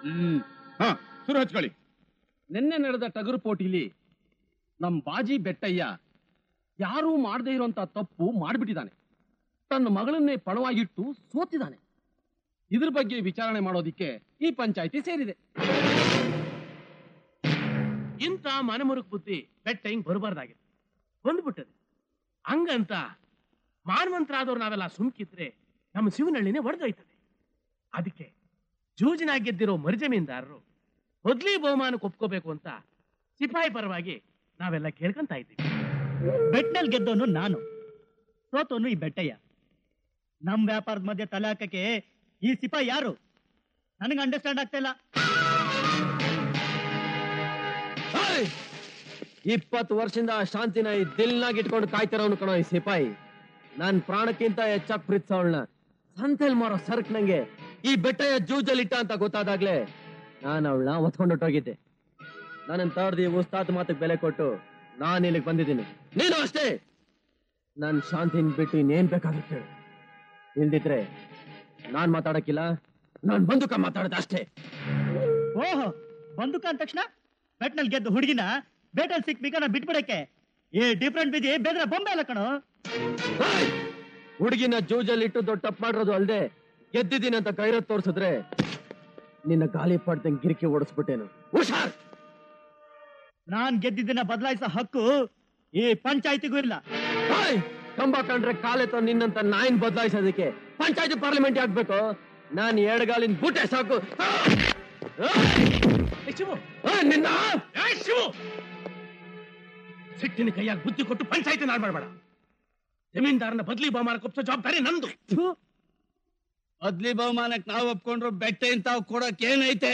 ಹ್ಮ್ ಹಾ ಶುರು ಹಚ್ಕೊಳ್ಳಿ ನಿನ್ನೆ ನಡೆದ ಟಗರು ಪೋಟಿಲಿ ನಮ್ ಬಾಜಿ ಬೆಟ್ಟಯ್ಯ ಯಾರೂ ಮಾಡದೇ ಇರುವಂತ ತಪ್ಪು ಮಾಡ್ಬಿಟ್ಟಿದ್ದಾನೆ ತನ್ನ ಮಗಳನ್ನೇ ಪಣವಾಗಿಟ್ಟು ಸೋತಿದ್ದಾನೆ ಇದ್ರ ಬಗ್ಗೆ ವಿಚಾರಣೆ ಮಾಡೋದಿಕ್ಕೆ ಈ ಪಂಚಾಯಿತಿ ಸೇರಿದೆ ಇಂಥ ಮನಮರುಕ್ ಬುದ್ಧಿ ಬೆಟ್ಟ ಹಿಂಗ್ ಬರಬಾರ್ದಾಗಿತ್ತು ಬಂದ್ಬಿಟ್ಟದೆ ಹಂಗಂತ ಮಾನವಂತರಾದವ್ರು ನಾವೆಲ್ಲ ಸುಮ್ಕಿದ್ರೆ ನಮ್ಮ ಶಿವನಹಳ್ಳಿನೇ ಒಡೆದೋಯ್ತದೆ ಅದಕ್ಕೆ ಜೂಜಿನಾಗ್ ಗೆದ್ದಿರೋ ಮರಿಜಮೀನ್ದಾರರು ಮೊದ್ಲೇ ಬಹುಮಾನಕ್ಕೆ ಒಪ್ಕೋಬೇಕು ಅಂತ ಸಿಪಾಯಿ ಪರವಾಗಿ ನಾವೆಲ್ಲ ಕೇಳ್ಕೊಂತ ಇದ್ದೀವಿ ಬೆಟ್ನಲ್ಲಿ ಗೆದ್ದವನು ನಾನು ಸೋತವನು ಈ ಬೆಟ್ಟಯ್ಯ ನಮ್ ವ್ಯಾಪಾರದ ಮಧ್ಯೆ ತಲೆ ಹಾಕಕ್ಕೆ ಈ ಸಿಪಾಯಿ ಯಾರು ನನಗೆ ಅಂಡರ್ಸ್ಟ್ಯಾಂಡ್ ಆಗ್ತಾ ಇಲ್ಲ ಇಪ್ಪತ್ತು ವರ್ಷದಿಂದ ಆ ಶಾಂತಿನ ಈ ದಿಲ್ನಾಗ್ ಇಟ್ಕೊಂಡು ಕಾಯ್ತಿರೋನು ಕಣೋ ಈ ಸಿಪಾಯಿ ನನ್ ಪ್ರಾಣಕ್ಕಿಂತ ಹೆಚ್ಚಾಗ್ ಪ್ರೀತಿಸೋಳ್ನ ಸಂತೆಲ್ ಮಾರೋ ಸರ್ಕ್ ನಂಗೆ ಈ ಬೆಟ್ಟಯ್ಯ ಜೂಜಲ್ಲಿಟ್ಟ ಅಂತ ಗೊತ್ತಾದಾಗ್ಲೇ ನಾನು ಅವಳನ್ನ ಹೊತ್ಕೊಂಡೊಟ್ಟೋಗಿದ್ದೆ ನನ್ನ ತರ್ದಿ ಉಸ್ತಾದ್ ಮಾತಕ್ಕೆ ಬೆಲೆ ಕೊಟ್ಟು ನಾನು ಇಲ್ಲಿಗೆ ಬಂದಿದ್ದೀನಿ ನೀನು ಅಷ್ಟೇ ನನ್ ಶಾಂತಿನ್ ಬಿಟ್ಟು ಇನ್ನೇನ್ ಬೇಕಾಗುತ್ತೆ ಇಲ್ದಿದ್ರೆ ನಾನ್ ಮಾತಾಡಕ್ಕಿಲ್ಲ ನಾನ್ ಬಂದುಕ ಮಾತಾಡದ ಅಷ್ಟೇ ಓಹೋ ಬಂದುಕ ಅಂದ ತಕ್ಷಣ ಬೆಟ್ನಲ್ಲಿ ಗೆದ್ದು ಹುಡುಗಿನ ಬೇಟಲ್ ಸಿಕ್ಬೇಕನ್ನ ಬಿಟ್ಬಿಡಕ್ಕೆ ಏ ಡಿಫ್ರೆಂಟ್ ಬಿದಿ ಬೇದ್ರೆ ಬೊಂಬೆ ಅಲ್ಲ ಕಣೋ ಹಾಯ್! ಹುಡುಗಿನ ಜೂಜಲ್ಲಿಟ್ಟು ದೊಡ್ಡ ತಪ್ಪು ಮಾಡಿರೋದು ಅಲ್ದೆ ಗೆದ್ದಿದ್ದೀನಿ ಅಂತ ಕೈರತ್ ತೋರ್ಸಿದ್ರೆ ನಿನ್ನ ಗಾಳಿ ಪಡ್ದಂಗ್ ಗಿರಿಕಿ ಓಡಿಸ್ಬಿಟ್ಟೇನು ಹುಷಾರ್ ನಾನ್ ಗೆದ್ದಿದ್ದನ್ನ ಬದಲಾಯಿಸೋ ಹಕ್ಕು ಈ ಪಂಚಾಯತಿಗೂ ಇಲ್ಲ ಹಾಯ್! ಕಂಬ ಕಂಡ್ರೆ ಕಾಲೆತ್ತೋ ನಿನ್ನಂತ ನಾಯಿನ್ ಬದಲಾಯಿಸೋದಕ್ಕೆ ಪಂಚಾಯತ್ ಪಾರ್ಲಿಮೆಂಟ್ ಆಗ್ಬೇಕು ನಾನ್ ಎಡಗಾಲಿನ ಬುಟ್ಟೆ ಸಾಕು ಆ! ಏ ಶಿವು ಆ, ನಿನ್ನ ಏ ಶಿವು ಸಿಟ್ಟಿನ ಕೈಯಾಗ ಬುದ್ಧಿ ಕೊಟ್ಟು ಪಂಚಾಯತಿ ನಾಡ್ ಮಾಡಬೇಡ ಜಮೀನ್ದಾರನ ಬದ್ಲಿ ಬಹುಮಾನ ಕೊಪ್ಸೋ ಜವಾಬ್ದಾರಿ ನಂದು ಬದ್ಲಿ ಬಹುಮಾನಕ್ಕೆ ನಾವು ಒಪ್ಕೊಂಡ್ರು ಬೆಟ್ಟ ಇಂತಾವ್ ಕೊಡಕ್ ಏನೈತೆ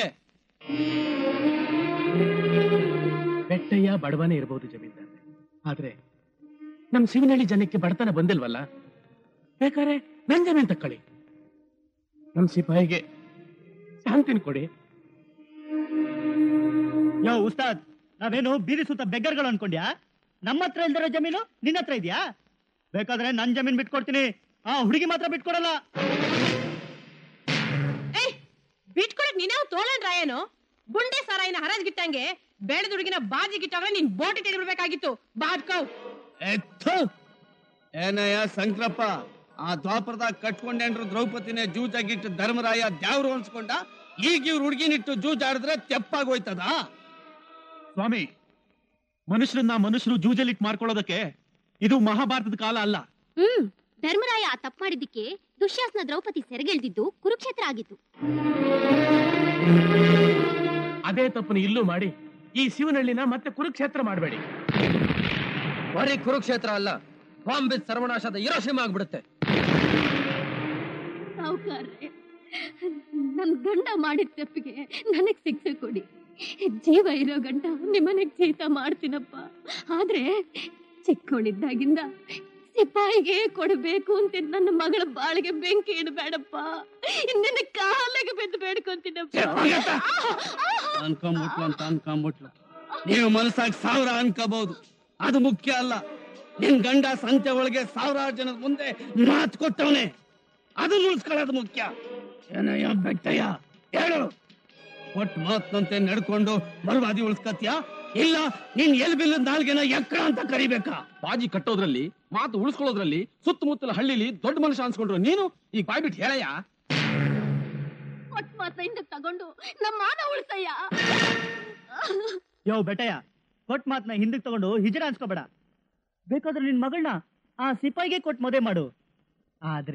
ಬೆಟ್ಟಯ್ಯ ಬಡವನೇ ಇರಬಹುದು ಜಮೀನ್ದಾರ ಆದ್ರೆ ನಮ್ ಶಿವನಹಳ್ಳಿ ಜನಕ್ಕೆ ಬಡತನ ಬಂದಿಲ್ವಲ್ಲ ಬೇಕಾರೆ ನನ್ ಜಮೀನ್ ತಕ್ಕೊಳ್ಳಿ ನಮ್ ಸಿಪಾಯಿಗೆ ಶಾಂತಿನ ಕೊಡಿ ಯೋ ಉಸ್ತಾದ್ ನಾವೇನು ಬೀದಿ ಸುತ್ತ ಬೆಗ್ಗರ್ಗಳು ಅನ್ಕೊಂಡ್ಯಾ ನಮ್ಮ ಹತ್ರ ಇಲ್ದಿರೋ ಜಮೀನು ನಿನ್ನ ಹತ್ರ ಇದೆಯಾ ಬೇಕಾದ್ರೆ ನನ್ ಜಮೀನ್ ಬಿಟ್ಕೊಡ್ತೀನಿ ಆ ಹುಡುಗಿ ಮಾತ್ರ ಬಿಟ್ಕೊಡಲ್ಲ ಏಯ್ ಬಿಟ್ಕೊಡಕ್ ನೀನ್ಯಾವ್ ತೋಳನ್ ರಾಯನು ಗುಂಡೆ ಸಾರಾಯಿನ ಹರಾಜ್ಗಿಟ್ಟಂಗೆ ಬೇಡದ ಹುಡುಗಿನ ಬಾಜಿ ಗಿಟ್ಟಾಗ್ರೆ ನೀನ್ ಬೋಟಿ ತೆಗೆದ್ಬಿಡ್ಬೇಕಾಗಿತ್ತು ಬಾಡ್ಕವ್ ಎತ್ತು ಏನಯ್ಯ ಸಂಕ್ರಪ್ಪ ಆ ದ್ವಾಪರದಾಗ ಕಟ್ಕೊಂಡೇನ್ರು ದ್ರೌಪದಿನೇ ಜೂಜಾಗಿಟ್ಟು ಧರ್ಮರಾಯ ದ್ಯಾವ್ರು ಅನ್ಸ್ಕೊಂಡ ಈಗ ಇವ್ರು ಹುಡ್ಗಿನಿಟ್ಟು ಜೂಜಾಡಿದ್ರೆ ತೆಪ್ಪಾಗೋಯ್ತದ ಸ್ವಾಮಿ ಮನುಷ್ಯರನ್ನ ಮನುಷ್ಯರು ಜೂಜಲಿಟ್ ಮಾಡ್ಕೊಳ್ಳೋದಕ್ಕೆ ಇದು ಮಹಾಭಾರತದ ಕಾಲ ಅಲ್ಲ ಹ್ಮ್ ಧರ್ಮರಾಯ ಆ ತಪ್ಪು ಮಾಡಿದ್ದಕ್ಕೆ ದುಶ್ಯಾಸನ ದ್ರೌಪದಿ ಸೆರೆಗೆಳ್ದಿದ್ದು ಕುರುಕ್ಷೇತ್ರ ಆಗಿತ್ತು ಅದೇ ತಪ್ಪನ್ನು ಇಲ್ಲೂ ಮಾಡಿ ಈ ಶಿವನಹಳ್ಳಿನ ಮತ್ತೆ ಕುರುಕ್ಷೇತ್ರ ಮಾಡಬೇಡಿ ಬರೀ ಕುರುಕ್ಷೇತ್ರ ಅಲ್ಲ ಬಾಂಬೆ ಸರ್ವನಾಶದ ಇರೋಶಿಮ ಆಗ್ಬಿಡುತ್ತೆ ಸಾವುಕಾರ್ರೆ ನನ್ ಗಂಡ ಮಾಡಿದ ತಪ್ಪಿಗೆ ನನಗ್ ಶಿಕ್ಷೆ ಕೊಡಿ ಜೀವ ಇರೋ ಗಂಡ ನಿಮ್ಮನೆಗ್ ಜೀತ ಮಾಡ್ತೀನಪ್ಪ ಆದ್ರೆ ಚಿಕ್ಕವಳಿದ್ದಾಗಿಂದ ಸಿಪಾಯಿಗೆ ಕೊಡಬೇಕು ಅಂತ ನನ್ನ ಮಗಳ ಬಾಳಿಗೆ ಬೆಂಕಿ ಇಡಬೇಡಪ್ಪ ನಿನ್ನ ಕಾಲಿಗೆ ಬಿದ್ದು ಬೇಡ್ಕೊಂತೀನಪ್ಪ ಅನ್ಕೊಂಬಿಟ್ಲು ಅಂತ ಅನ್ಕೊಂಬಿಟ್ಲು ನೀವು ಮನಸ್ಸಾಗ ಸಾವಿರ ಅನ್ಕೋಬಹುದು ಅದು ಮುಖ್ಯ ಅಲ್ಲ ನಿನ್ ಗಂಡ ಸಂತೆ ಒಳಗೆ ಸಾವಿರಾರು ಜನದ ಮುಂದೆ ಮಾತು ಕೊಟ್ಟವನೆ ಅದು ಉಳಿಸ್ಕೊಳ್ಳೋದು ಮುಖ್ಯ ಏನಯ್ಯ ಬೆಟ್ಟಯ್ಯ ಹೇಳು ಒಟ್ಟು ಮಾತಂತೆ ನಡ್ಕೊಂಡು ಬರವಾದಿ ಉಳಿಸ್ಕತ್ಯಾ ಇಲ್ಲ ನೀನ್ ಎಲ್ ಬಿಲ್ಲು ನಾಲ್ಗೆನ ಎಕ್ಕಡ ಅಂತ ಕರಿಬೇಕಾ ಬಾಜಿ ಕಟ್ಟೋದ್ರಲ್ಲಿ ಮಾತು ಉಳಿಸ್ಕೊಳ್ಳೋದ್ರಲ್ಲಿ ಸುತ್ತಮುತ್ತಲ ಹಳ್ಳಿಲಿ ದೊಡ್ಡ ಮನುಷ್ಯ ಅನ್ಸ್ಕೊಂಡ್ರು ನೀನು ಈಗ ಬಾಯ್ಬಿಟ್ಟು ಹೇಳಯ್ಯ ಕೊಟ್ ಮಾತ್ರ ಹಿಂದೆ ತಗೊಂಡು ನಮ್ಮ ಮಾನ ಉಳಿಸಯ್ಯ ಯೋ ಬೆಟ್ಟಯ್ಯ ಕೊಟ್ ಮಾತ್ನ ಹಿಂದಕ್ಕೆ ತಗೊಂಡು ಹಿಜರ ಅನ್ಸ್ಕೋಬೇಡ ಬೇಕಾದ್ರೆ ನಿನ್ ಮಗಳನ್ನ ಆ ಸಿಪಾಯಿಗೆ ಕೊಟ್ಟು ಮದುವೆ ಮಾಡು ಆದ್ರೆ